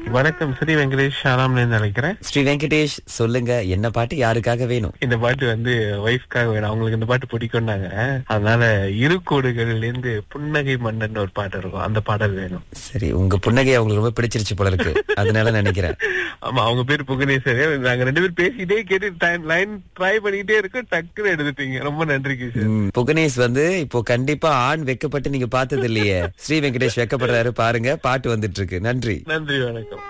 வணக்கம் ஸ்ரீ வெங்கடேஷ் ஷாலாம்ல இருந்து அழைக்கிறேன் ஸ்ரீ வெங்கடேஷ் சொல்லுங்க என்ன பாட்டு யாருக்காக வேணும் இந்த பாட்டு வந்து ஒய்ஃப்காக வேணும் அவங்களுக்கு இந்த பாட்டு பிடிக்கும்னாங்க அதனால இரு கோடுகள்ல இருந்து புன்னகை மன்னன் ஒரு பாட்டு இருக்கும் அந்த பாடல் வேணும் சரி உங்க புன்னகை அவங்களுக்கு ரொம்ப பிடிச்சிருச்சு போல இருக்கு அதனால நினைக்கிறேன் ஆமா அவங்க பேர் புகனேஸ்வரே நாங்க ரெண்டு பேரும் பேசிட்டே கேட்டு லைன் ட்ரை பண்ணிட்டே இருக்கோம் டக்குன்னு எடுத்துட்டீங்க ரொம்ப நன்றி கிஷோர் ம், புகனேஷ் வந்து இப்போ கண்டிப்பா ஆண் வெக்கப்பட்டு நீங்க பார்த்தது இல்லையே ஸ்ரீ வெங்கடேஷ் வெக்கப்படுறாரு பாருங்க பாட்டு வந்துட்டு இருக்கு நன்றி நன்றி வணக்கம்